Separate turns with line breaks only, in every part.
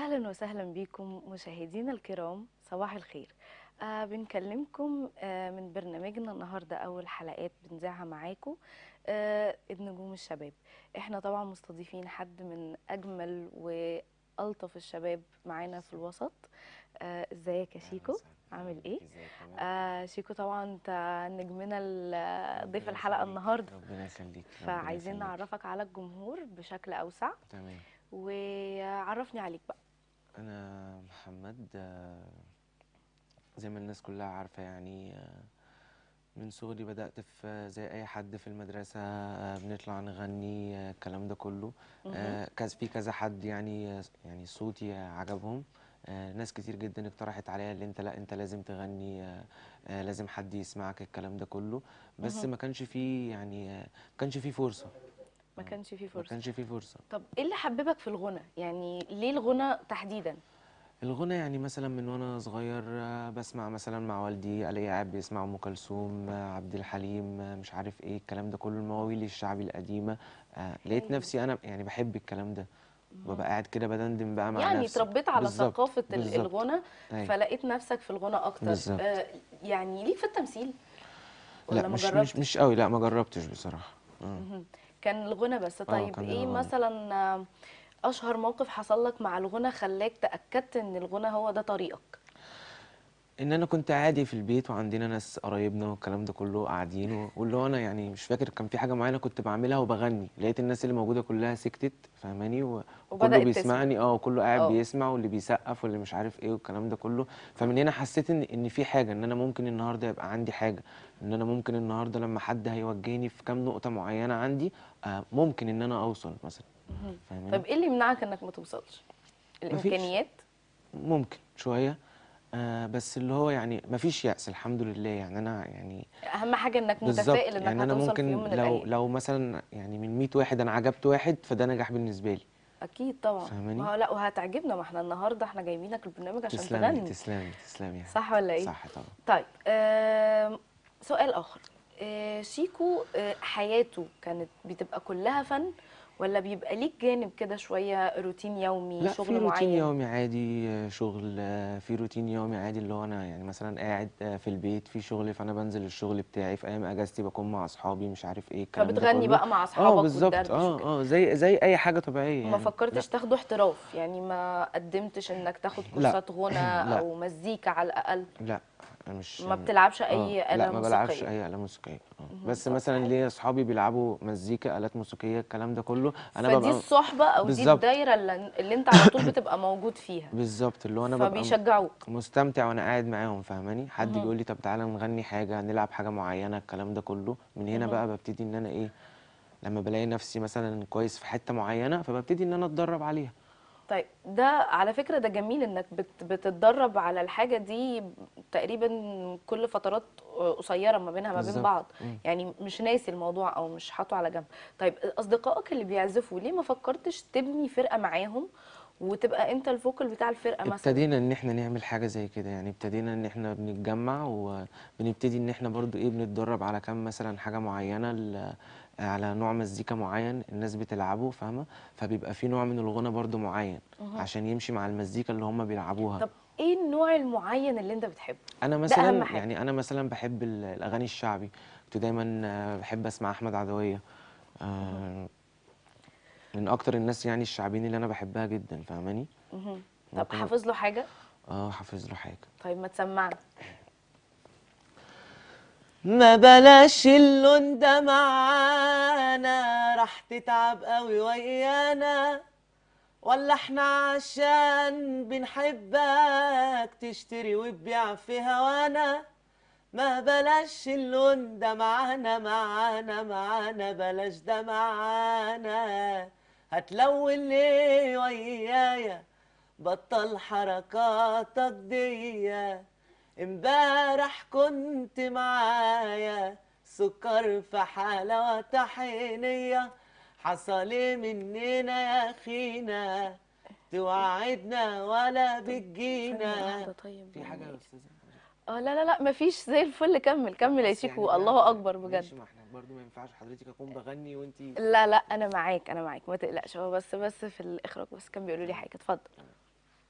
أهلا وسهلا بكم مشاهدينا الكرام صباح الخير آه بنكلمكم آه من برنامجنا النهاردة أول حلقات بنذاعها معاكم آه النجوم الشباب احنا طبعا مستضيفين حد من أجمل وألطف الشباب معانا في الوسط آه ازيك يا شيكو عامل ايه؟ آه شيكو طبعا انت نجمنا ال- ضيف الحلقة النهاردة
ربنا يخليك ربنا
فعايزين
يخليك.
نعرفك على الجمهور بشكل أوسع
تمام
وعرفني عليك بقى
انا محمد آه، زي ما الناس كلها عارفه يعني آه، من صغري بدات في زي اي حد في المدرسه آه، بنطلع نغني آه، الكلام ده كله آه، كذا في كذا حد يعني آه، يعني صوتي عجبهم آه، ناس كتير جدا اقترحت عليا اللي انت لا انت لازم تغني آه، آه، لازم حد يسمعك الكلام ده كله بس
مهم.
ما كانش فيه يعني آه، ما كانش فيه فرصه
ما كانش فيه
ما
فرصة
كانش فيه فرصه
طب ايه اللي حببك في الغنى يعني ليه الغنى تحديدا
الغنى يعني مثلا من وانا صغير آه، بسمع مثلا مع والدي الاقي قاعد بيسمع ام كلثوم آه، عبد الحليم آه، مش عارف ايه الكلام ده كله المواويل الشعبي القديمه آه، لقيت
أيوة.
نفسي انا يعني بحب الكلام ده ببقى قاعد كده بدندن بقى مع
يعني
نفسي
اتربيت على
بالظبط،
ثقافة ال-
بالظبط.
الغنى
أيوة.
فلقيت نفسك في الغنى اكتر
بالظبط.
آه يعني ليك في التمثيل ولا
لا
ما
مش
جربتش
مش مش قوي لا ما جربتش بصراحه آه.
مهم. كان الغنى بس طيب
كان
ايه
الغنى.
مثلا آه، اشهر موقف حصل لك مع الغنى خلاك تأكدت ان الغنى هو ده طريقك
ان انا كنت عادي في البيت وعندنا ناس قرايبنا والكلام ده كله قاعدين و- واللي هو انا يعني مش فاكر كان في حاجه معينه كنت بعملها وبغني لقيت الناس اللي موجوده كلها سكتت فاهماني و-
وبدأت
وكله
تسمع.
بيسمعني اه وكله قاعد
اه.
بيسمع واللي بيسقف واللي مش عارف ايه والكلام ده كله فمن هنا حسيت ان ان في حاجه ان انا ممكن النهارده يبقى عندي حاجه ان انا ممكن النهارده لما حد هيوجهني في كام نقطه معينه عندي آه ممكن ان انا اوصل مثلا فاهماني
طيب ايه اللي يمنعك انك ما توصلش الامكانيات
ممكن شويه آه بس اللي هو يعني مفيش يأس الحمد لله يعني انا يعني
اهم حاجة انك
بالظبط
متفائل انك
يعني انا
هتوصل في
ممكن
يوم من
لو
الايام
لو مثلا يعني من 100 واحد انا عجبت واحد فده نجاح بالنسبه لي
اكيد طبعا
فاهماني؟
ما هو لا وهتعجبنا ما احنا النهارده احنا جايبينك البرنامج عشان
تسلمي
تغني
تسلمي تسلمي يا
صح ولا ايه
صح طبعا
طيب آم، سؤال آخر آه، شيكو آه، حياته كانت بتبقى كلها فن ولا بيبقى ليك جانب كده شوية روتين يومي
لا في
شغل
روتين
معين
يومي عادي آه، شغل آه، في روتين يومي عادي اللي هو انا يعني مثلا قاعد آه، في البيت في شغل فانا بنزل الشغل بتاعي في ايام اجازتي بكون مع اصحابي مش عارف ايه الكلام ده
فبتغني
كله
بقى مع
اه
أصحابك
بالظبط
وتدردش
اه
وكده
اه زي زي اي حاجه طبيعيه
ما
يعني
فكرتش تاخده احتراف يعني ما قدمتش انك تاخد
لا.
كورسات غنى
لا.
او مزيكا على الأقل
لا أنا مش
ما بتلعبش
اه
أي آلة
لا ما بلعبش
موسيقية
اي آلة موسيقية اه
مهم.
بس
طب
مثلا
حلو.
ليا اصحابي بيلعبوا مزيكا آلات موسيقية الكلام ده كله انا
فدي
ببقى
الصحبة او دي
بالظبط.
الدايرة اللي, اللي انت على طول بتبقى موجود فيها
بالظبط اللي هو انا ببقى م-
فبيشجعوك
مستمتع وانا قاعد معاهم فاهماني حد
مهم.
بيقول لي طب تعالى نغني حاجة نلعب حاجة معينة الكلام ده كله من هنا
مهم.
بقى ببتدي ان انا ايه لما بلاقي نفسي مثلا كويس في حتة معينة فببتدي ان انا اتدرب عليها
طيب ده على فكرة ده جميل انك بت بتتدرب على الحاجة دي تقريبا كل فترات قصيرة ما بينها ما بين
بالظبط.
بعض
مم.
يعني مش ناسي الموضوع او مش حاطه على جنب طيب اصدقائك اللي بيعزفوا ليه ما فكرتش تبني فرقة معاهم وتبقى انت الفوكل بتاع الفرقة مثلا
ابتدينا ان احنا نعمل حاجة زي كده يعني ابتدينا ان احنا بنتجمع وبنبتدي ان احنا برضو ايه بنتدرب على كام مثلا حاجة معينة ل- على نوع مزيكا معين الناس بتلعبه فاهمة فبيبقى في نوع من الغنى برضو معين
مهم.
عشان يمشي مع المزيكا اللي هم بيلعبوها
طب ايه النوع المعين اللي انت بتحبه
انا
ده اهم
مثلا
حاجة
يعني انا مثلا بحب ال- الاغاني الشعبي كنت دايما آه، بحب اسمع احمد عدوية آه، من اكتر الناس يعني الشعبيين اللي انا بحبها جدا فاهماني
مهم. طب
ممكن
حافظ له حاجة
اه حافظ له حاجة
طيب ما تسمعنا
ما بلاش اللون ده معانا راح تتعب قوي ويانا ولا احنا عشان بنحبك تشتري وتبيع في هوانا ما بلاش اللون ده معانا معانا معانا بلاش ده معانا هتلون ليه ويايا بطل حركاتك دي امبارح كنت معايا سكر في حلاوة طحينية حصل ايه مننا يا اخينا توعدنا ولا
ثانية
بتجينا
واحدة طيب
في حاجة
يعني
يا استاذة
اه لا لا لا مفيش زي الفل كمل كمل يا
بس
شيكو
يعني في
الله
حاجة
اكبر بجد
ماشي ما احنا برضو ما ينفعش حضرتك اكون بغني وانتي
لا لا انا معاك انا معاك ما تقلقش هو بس بس في الاخراج بس كان بيقولوا لي حاجه اتفضل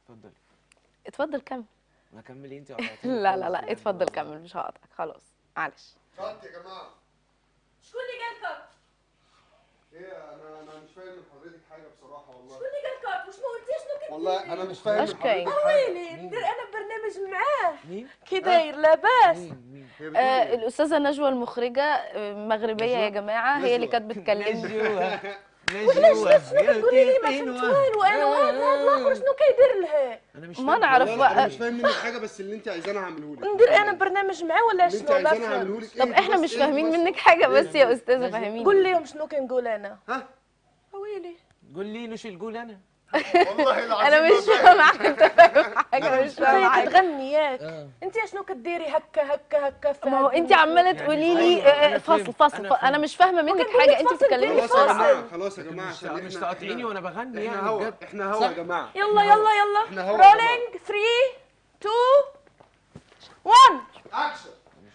اتفضلي
اتفضل كمل
ما كملي انت قطعتيني
لا
خالص
لا لا
بجد
اتفضل
والله.
كمل مش هقطعك خلاص معلش
خط يا جماعه
شكون اللي قال كات؟
ايه انا انا مش فاهم من حضرتك حاجه بصراحه والله
شكون اللي قال كات؟ واش ما قلتيش شنو كدير؟
والله انا مش فاهم من
أش كاين؟
حضرتك حاجه
ويلي ندير انا برنامج معاه
مين؟
كي داير لاباس
مين مين
هي بتقول
آه
ايه؟
الاستاذه نجوى المغربيه آه، مغربيه يا
نجوى؟
جماعه هي اللي
نجوى.
كانت بتكلمني
نجوى نجوى
تقولي لي ما فهمت والو انا وهذا هذا الاخر شنو كيدير له؟
انا مش
ما
فاهم.
نعرف
والله انا
بقى
مش فاهم منك حاجه بس اللي انت عايزاني اعمله لك
ندير انا برنامج معاه ولا
اللي انت
شنو ما
عايزاني
فهمت
اعمله لك
طب احنا مش فاهمين منك حاجه بس يا استاذه فهميني
قول لهم شنو كنقول انا
ها
ويلي
قول لي نوش الجول انا
والله العظيم
انا
ما
مش فاهمه انت فاهم حاجه مش فاهمه
انت
حاجه
تغني ياك
اه
انت شنو كديري هكا هكا هكا في
ما هو
هاد
انت عماله
يعني
تقولي لي
أيوة،
آه،
أنا
فصل
فهمت،
فصل
أنا
فصل. انا
فهمت.
مش فاهمه منك
وكان
حاجه انت
بيقول فصل
بتتكلمي
فصل.
خلاص يا
بسرعه
جماعه خلاص يا
لكن
جماعه
مش
عشان
مش
احنا-
تقاطعيني
احنا-
وانا بغني يعني
احنا هوا
بجد
احنا هوا
صح.
يا جماعه
يلا يلا يلا
احنا هوا يا
رولينج 3 2 1
اكشن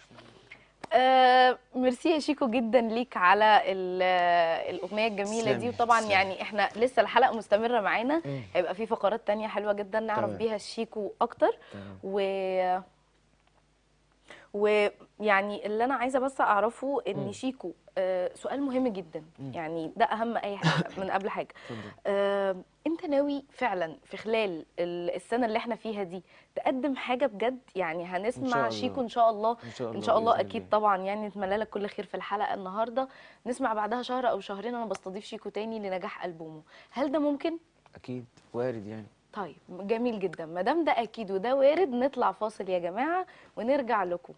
آه ميرسي يا شيكو جدا ليك على ال- آه، الاغنيه الجميله دي
تسلمي،
وطبعا
تسلمي.
يعني احنا لسه الحلقه مستمره معانا
مم.
هيبقى في فقرات تانية حلوه جدا نعرف
تمام.
بيها الشيكو اكتر
تمام.
و ويعني اللي انا عايزه بس اعرفه ان
مم.
شيكو آه سؤال مهم جدا
مم.
يعني ده اهم اي حاجه من قبل حاجه
اتفضل
آه، انت ناوي فعلا في خلال ال- السنه اللي احنا فيها دي تقدم حاجه بجد يعني هنسمع
الله.
شيكو ان شاء الله
ان شاء الله
ان شاء الله
بإذن
اكيد
الله.
طبعا يعني نتمنى لك كل خير في الحلقه النهارده نسمع بعدها شهر او شهرين انا بستضيف شيكو تاني لنجاح البومه هل ده ممكن
اكيد وارد يعني
طيب جميل جدا ما دام ده اكيد وده وارد نطلع فاصل يا جماعه ونرجع لكم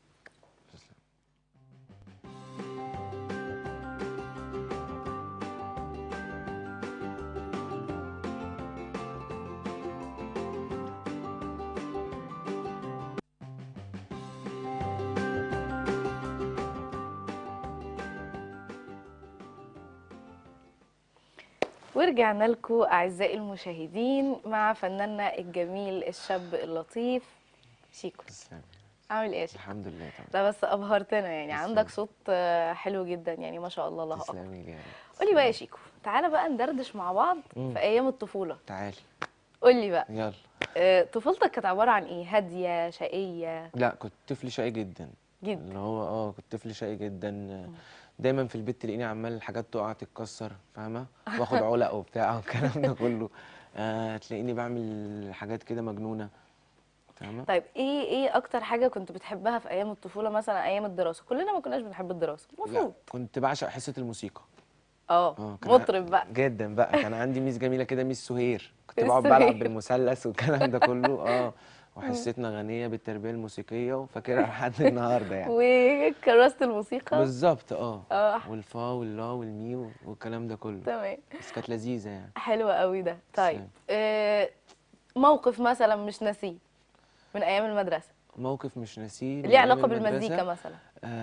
ورجعنا لكم اعزائي المشاهدين مع فناننا الجميل الشاب اللطيف شيكو
تسلمي
عامل ايه يا شيكو
الحمد لله تمام
لا بس ابهرتنا يعني
تسلم.
عندك صوت آه، حلو جدا يعني ما شاء الله الله اكبر
تسلمي لي يا رب.
قولي بقى يا شيكو تعالى بقى ندردش مع بعض
مم.
في ايام الطفوله
تعالي
قولي بقى
يلا
آه، طفولتك كانت عباره عن ايه هاديه شقيه
لا كنت طفل شقي جدا
جدا
اللي هو اه كنت طفل شقي جدا دايما في البيت تلاقيني عمال الحاجات تقع تتكسر فاهمه واخد علق وبتاع والكلام ده كله آه تلاقيني بعمل حاجات كده مجنونه فاهمه
طيب ايه ايه اكتر حاجه كنت بتحبها في ايام الطفوله مثلا ايام الدراسه كلنا ما كناش بنحب الدراسه
لا
المفروض
كنت بعشق حصه الموسيقى
اه
اه كان
مطرب بقى
جدا بقى كان عندي ميس جميله كده ميس سهير كنت
ميس
بقعد بلعب
سهير.
بالمثلث والكلام ده كله اه وحصتنا غنيه بالتربيه الموسيقيه وفاكرها لحد النهارده يعني
وكراسه الموسيقى
بالظبط اه
اه
والفا واللا والمي والكلام ده كله
تمام
بس كانت لذيذه يعني
حلوة قوي ده طيب
تسلم.
آه موقف مثلا مش ناسيه من ايام المدرسه
موقف مش ناسيه
ليه
من
علاقه
أيام
بالمزيكا
المدرسة.
مثلا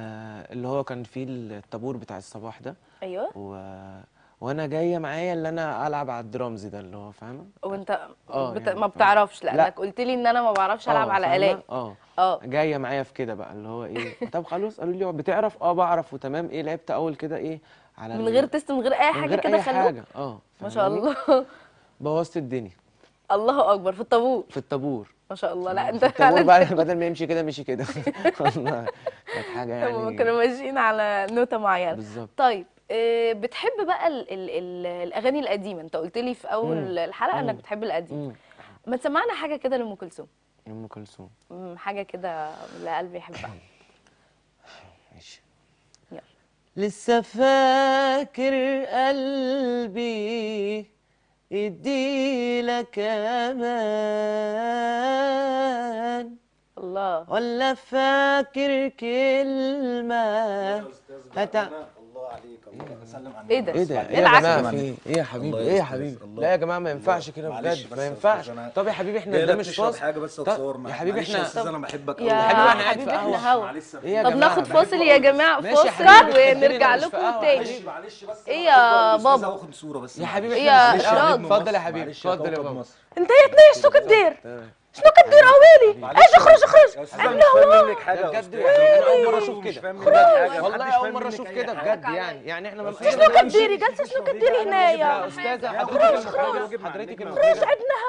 آه اللي هو كان فيه الطابور بتاع الصباح ده
ايوه
و... وانا جايه معايا اللي انا العب على الدرامز ده اللي هو فاهمه
وانت
آه،
بت...
يعني
ما
فاهم.
بتعرفش
لا.
لانك قلت لي ان انا ما بعرفش العب
آه،
على
فاهمة؟
الات
اه
اه
جايه معايا في كده بقى اللي هو ايه طب خلاص قالوا لي بتعرف اه بعرف وتمام ايه لعبت اول كده ايه على
من
ال-
غير تست من غير اي
من
حاجه
غير
كده
اي
خلوك
حاجه اه
ما شاء
فاهماني؟
الله
بوظت الدنيا
الله اكبر في الطابور
في الطابور
ما شاء الله لا
في
انت
الطابور
فعلا
بقى بدل ما يمشي كده مشي كده والله كانت حاجه
هم
يعني
كانوا ماشيين على نوتة معينة
بالظبط
طيب آه، بتحب بقى ال ال ال الاغاني القديمه انت قلت لي في اول
مم.
الحلقه انك
مم.
بتحب القديم
مم.
ما تسمعنا حاجه كده لام كلثوم
ام كلثوم
مم، حاجه كده اللي قلبي يحبها
ماشي
يلا.
لسه فاكر قلبي اديلك امان
الله
ولا فاكر كلمة هتع...
الله عليك الله سلم على
إيه ده؟
ايه ده؟
إيه
ايه يا
العكس
جماعة
ده؟
في ايه؟ ايه يا حبيبي؟
الله
ايه يا
يا
حبيبي؟
أستاذ، الله.
لا يا جماعة ما ينفعش كده
معلش
بجد
بس
ما
يا
ينفعش
أستاذ، أنا
طب يا حبيبي احنا
جاي
ده
لك
مش
تشرب
فاصل
حاجه بس
طب
اتصور
يا
معاك
حبيبي
معلش
احنا
يا استاذ انا بحبك
يا
أوي.
حبيبي واحنا قاعد في
حبيبي احنا
قهوة.
هوا
معلش
ايه يا
طب
جماعة؟
ناخد فاصل يا جماعه
ماشي يا
فاصل
حبيبي،
ونرجع
خلينا مش في
لكم
قهوة.
تاني
معلش معلش بس
إيه
أنا
يا
بحب الأستاذ
بابا؟
واخد صوره بس
يا حبيبي
إيه
احنا
يا
مش
إراد؟
اتفضل يا
معلش
حبيبي
يا
اتفضل يا
كوكب
بابا
مصر.
انت يا تنيش شنو كدير
تمام.
شنو كدير اويلي
معلش
اجي اخرج اخرج
يا استاذ انا مش فاهم منك حاجه
ده
يا
بجد
أستاذ.
يعني انا اول مرة اشوف
مش
كده
فاهم منك حاجه
والله
محدش
اول
فاهم
مرة
منك
اشوف
أي
كده
حاجة.
بجد يعني يعني احنا ما
شنو كديري جالسه شنو كديري
يا
هنايا
استاذة
يا
حضرتك
أخرج،
المخرجة
أخرج.
حضرتك
خرج
المخرجة
عندنا هوا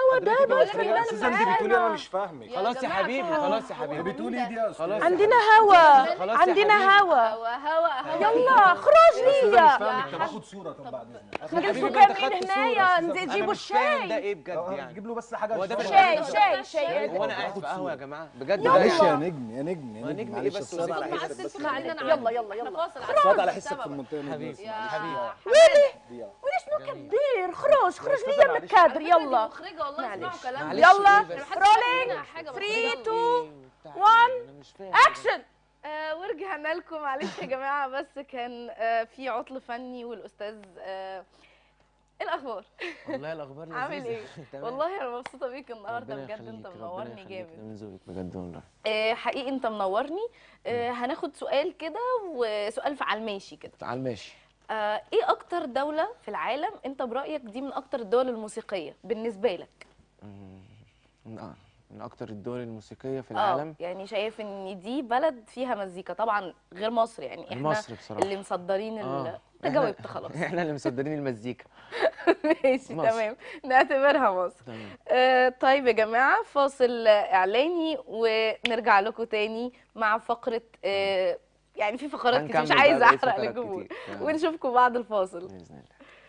هوا ده بس
سوزان دي بتقولي انا مش فاهمك
خلاص يا حبيبي خلاص يا حبيبي
بتقولي ايه دي يا استاذ
خلاص
عندنا هوا
خلاص يا حبيبي.
عندنا هوا
هوا هوا هوا
يلا خرج
مش
ليا
فاهمك طب اخد صوره طب بعد اذنك
يا حبيبي
نجيبوا
ما انت
كاملين
خدت
هنايا
صورة.
نزي-
أنا
جيبوا
مش فاهم ده
الشاي
ايه بجد يعني
جيب له بس حاجه
هو ده
عشان-
شاي شاي شاي
هو انا قاعد في قهوه يا جماعه بجد
معلش
يعني.
يا نجم يا نجم يا
ما
نجم
نجم
معلش
إيه بس
الصوت على
وزيك؟
حسك بس
يلا يلا يلا
الصوت على حسك في المنطقه دي
حبيبي
بس.
حبيبي
ويلي وليش مكبر خرج خرج ليا من الكادر يلا
مخرجه والله اسمعوا كلام
معلش
يلا
إيه بس؟
رولينج
حاجة
3 2
بتاع
one.
إيه؟ أنا مش فاهم
اكشن
آه ورجعنا لكم معلش يا جماعه بس كان آه في عطل فني والاستاذ آه إيه الاخبار
والله الاخبار لذيذه
عامل ايه
تمام.
والله انا مبسوطه بيك النهارده
ربنا
بجد
يخليك،
انت
ربنا
منورني
يخليك،
جامد
ده من ذوقك بجد والله
آه حقيقي انت منورني آه هناخد سؤال كده وسؤال في على الماشي كده
تعال ماشي
آه ايه اكتر دوله في العالم انت برايك دي من اكتر الدول الموسيقيه بالنسبه لك
مم، من آه، من اكتر الدول الموسيقيه في
اه
العالم
يعني شايف ان دي بلد فيها مزيكا طبعا غير مصر يعني احنا
مصر بصراحه
اللي مصدرين ال...
آه.
انت
إحنا-
جاوبت خلاص
احنا اللي مصدرين المزيكا
ماشي
مصر.
تمام نعتبرها مصر
تمام
آه طيب يا جماعه فاصل اعلاني ونرجع لكم تاني مع فقره آه يعني في فقرات كتير مش
هنكمل بقى
عايزه
بقية
احرق
فقرات
للجمهور
كتير. تمام.
ونشوفكم بعد الفاصل
باذن الله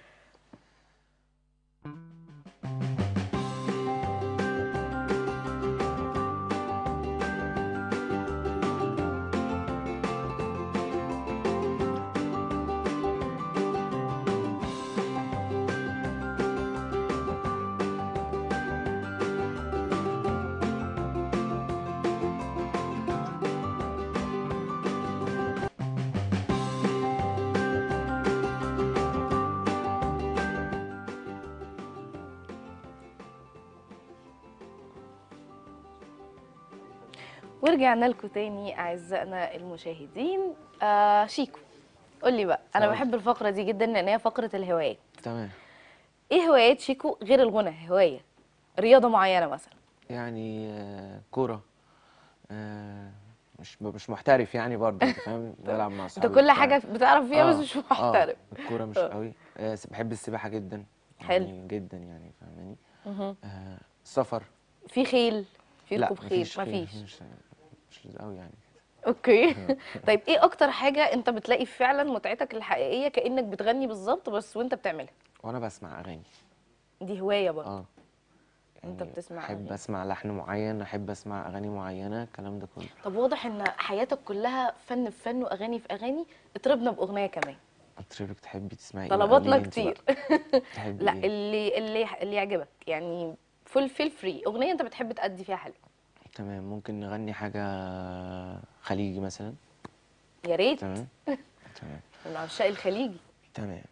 ورجعنا لكم تاني اعزائنا المشاهدين آه شيكو قول لي بقى انا
تمام.
بحب الفقره دي جدا لان هي فقره الهوايات
تمام
ايه هوايات شيكو غير الغنى هوايه رياضه معينه مثلا
يعني آه، كوره آه، مش مش محترف يعني برضه انت فاهم بلعب مع
انت
اصحابي
كل
بتاع.
حاجه بتعرف فيها بس
آه،
مش
آه،
محترف
الكوره مش
آه.
قوي آه، س- بحب السباحه جدا
حلو.
يعني جدا يعني فاهماني
مهم.
آه، السفر
في خيل في
لا
ركوب خيل
مفيش خيل،
مفيش
مش مش قوي يعني
اوكي طيب ايه اكتر حاجه انت بتلاقي فعلا متعتك الحقيقيه كانك بتغني بالظبط بس وانت بتعملها
وانا بسمع اغاني
دي هوايه برضه
اه
انت
يعني
بتسمع
احب
أغاني.
اسمع لحن معين احب اسمع اغاني معينه الكلام ده كله
طب واضح ان حياتك كلها فن في فن واغاني في اغاني اضربنا باغنيه كمان
اطربك تحبي تسمعي ايه بقى؟
طلباتنا
قوليلي انت
كتير
بقى. تحبي
لا
ايه
اللي اللي اللي يعجبك يعني فول فيل فري اغنيه انت بتحب تأدي فيها حلو
تمام ممكن نغني حاجه خليجي مثلا
يا ريت
تمام تمام
من عشاق الخليجي
تمام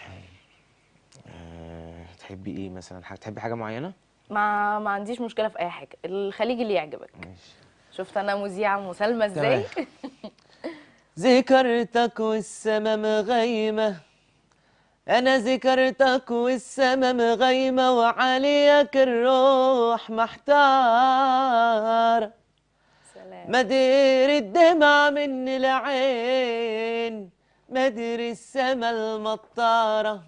آه، تحبي ايه مثلا حاجه تحبي حاجه معينه
ما ما عنديش مشكله في اي حاجه الخليجي اللي يعجبك
ماشي
شفت انا مذيعه مسالمه ازاي
ذكرتك والسما مغيمة أنا ذكرتك والسما مغيمة وعليك الروح محتار
سلام
مدير الدمع من العين مدير السما المطارة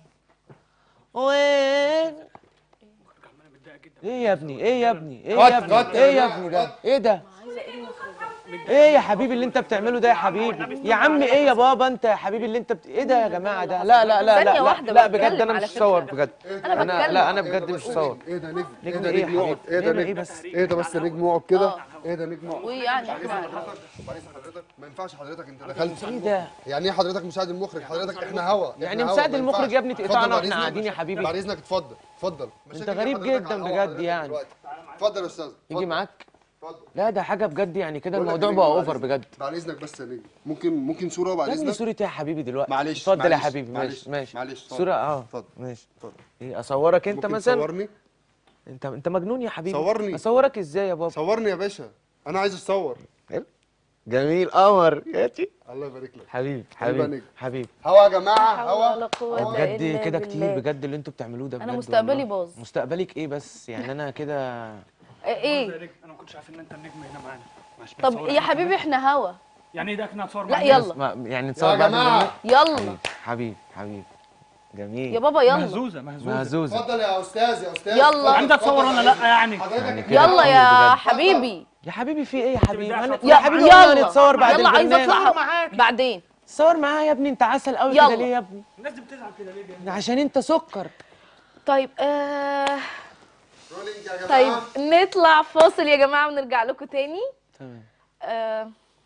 وين ايه يا ابني ايه يا ابني ايه يا ابني ايه يا ابني ده ايه ده ايه يا حبيبي اللي انت بتعمله ده يا حبيبي يا عم ايه يا بابا انت يا حبيبي اللي انت بت... ايه ده يا جماعه ده لا لا لا
ثانية
لا
واحدة
لا, لا بجد
بتكلم
انا
على
مش صور
فكرة.
بجد
أنا
انا
بتكلم.
لا انا
إيه
بجد
ده
مش
بس؟
صور
ايه ده نجم
نجم
ايه ده
إيه يا
نجم يقعد
حبيبي؟
ايه ده
نجم إيه
نجم
بس؟
ايه ده بس نجم يقعد كده
آه.
ايه ده نجم يقعد
ويعني
بعد
احنا
إذن حضرتك بعد إذن حضرتك ما ينفعش حضرتك انت دخلت
ايه ده
يعني ايه حضرتك مساعد المخرج حضرتك احنا هوا إحنا
يعني
هوا،
مساعد
ما
المخرج
ينفعش.
يا ابني
اتفضل
تقطعنا
بعد
واحنا
إذنك.
قاعدين يا حبيبي
بعد اذنك اتفضل اتفضل
انت
مشاكل
غريب
حضرتك
جدا
على هوا
بجد
حضرتك
يعني.
دلوقتي. اتفضل يا استاذ
يجي
اتفضل.
معاك
اتفضل
لا ده حاجه بجد يعني كده
بقول لك
الموضوع
نجم،
بقى
بعد
اوفر
إذنك.
بجد
بعد اذنك بس يا نجم ممكن ممكن صوره بعد
يا ابني
اذنك
صورة ايه يا حبيبي دلوقتي
معلش
اتفضل يا
معلش،
حبيبي
معلش،
ماشي ماشي
معلش اتفضل.
صورة اه
اتفضل.
ماشي
اتفضل
ايه اصورك انت
ممكن
مثلا
تصورني
انت انت مجنون يا حبيبي
صورني.
اصورك ازاي يا بابا
صورني يا باشا انا عايز اتصور
جميل قمر ياتي
الله يبارك لك
حبيبي
حبيبي يا
حبيبي
نجم.
حبيب
هوا يا جماعه
حول
هوا
ولا قوة
هوا.
إلا
بجد كده
بالله.
كتير بجد اللي انتوا بتعملوه ده
أنا
بجد
مستقبلي
والله.
باظ.
مستقبلك ايه بس يعني انا كده
ايه
انا ما كنتش عارف ان انت النجم هنا معانا معلش
طب
بتصور
يا
إحنا
حبيبي
كمان؟
احنا هوا
يعني ايه ده كنا هتصور
لا
معانا
يلا
ما يعني نتصور
يا
بعد
جماعه
منك؟
يلا
حبيب حبيب جميل
يا بابا يلا
مهزوزه مهزوزه
مهزوزه
اتفضل يا استاذ يا استاذ
يلا.
اتفضل،
عندك
اتفضل
صور ولا
يا
لا يعني
حضرتك
يعني
كده.
يلا يا
بجد.
حبيبي
يا حبيبي في ايه يا حبيبي
بداية
هن-
صوت.
يا حبيبي يلا نتصور بعد
يلا عايزه
البرنامج
اطلع بعدين
تصور معايا يا ابني انت عسل قوي
يلا.
كده ليه يا ابني
الناس دي بتزعل كده ليه جاي
عشان انت سكر
طيب آه
رولينج يا جماعه
طيب نطلع فاصل يا جماعه ونرجع لكم تاني
تمام
آه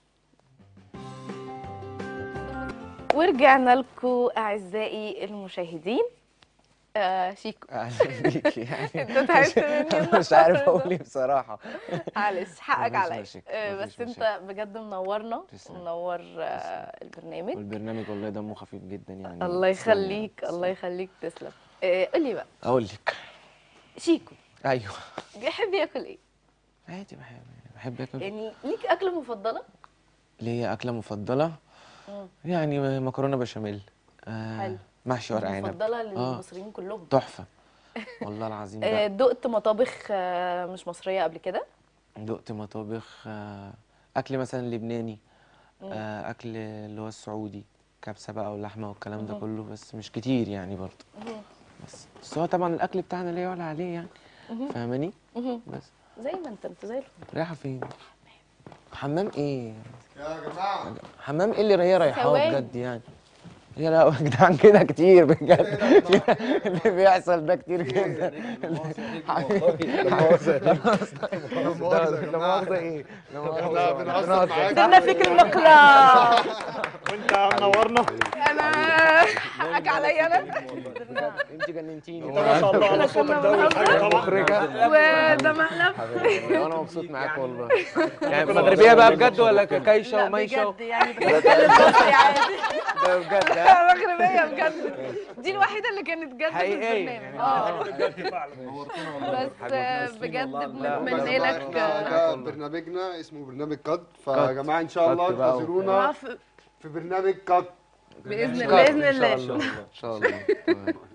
ورجعنا لكم اعزائي المشاهدين آه شيكو
اهلا بيكي يعني
انت تعبت مني
أنا مش عارف
النهاردة.
اقول ايه بصراحه
معلش حقك
مفيش
عليا
مشاكل،
آه،
مفيش
بس انت بجد منورنا
تسلم.
ومنور آه، البرنامج
والبرنامج والله دمه خفيف جدا يعني
الله
تسلم يعني.
يخليك الله يخليك تسلم آه، قولي بقى
اقول لك
شيكو
ايوه
بيحب ياكل ايه
عادي بحب بحب اكل
يعني ليك اكله مفضله
ليا اكله مفضله
مم.
يعني مكرونه بشاميل آه
حلو.
محشي ورق عنب
مفضله للمصريين كلهم
تحفه والله العظيم
آه،
ده
دقت مطابخ آه، مش مصريه قبل كده
دقت مطابخ آه اكل مثلا لبناني آه اكل اللي هو السعودي كبسه بقى واللحمه والكلام ده كله بس مش كتير يعني برضه بس بس هو طبعا الاكل بتاعنا لا يعلى عليه يعني فاهماني
مهم.
بس
زي ما انت انت زي الفل
رايحه فين حمام ايه
يا جماعه
حمام ايه اللي هي رايحاه
ثواني.
بجد يعني يا لا يا جدعان كده كتير بجد اللي بيحصل ده كتير جدا
لا مؤاخذة يا
لا
جماعة.
مؤاخذة ايه لا مؤاخذة
لا بنهزر معاك
كنا فكر المقلاة
وانت منورنا
انا حقك عليا انا
انت جننتيني
ما شاء الله على صوتك ده أول حاجه طبعا
مخرجة
وده مقلب
حبيبي انا مبسوط معاك والله يعني مغربية بقى بجد ولا كايشة
لا
وميشة
بجد يعني بتكلم مصري عادي
ده بجد ها
مغربيه بجد دي الوحيده اللي كانت جد في
حقيقية
البرنامج
يعني.
اه
بجد فعلا
بس آه، بجد بنتمنى
يا
لك
جماعة،
آه،
ده برنامجنا اسمه برنامج قد فيا جماعه ان شاء الله
قد بقى.
انتظرونا
في-
في برنامج قد
باذن
قد
باذن
إن شاء
الله
الله ان شاء الله تمام.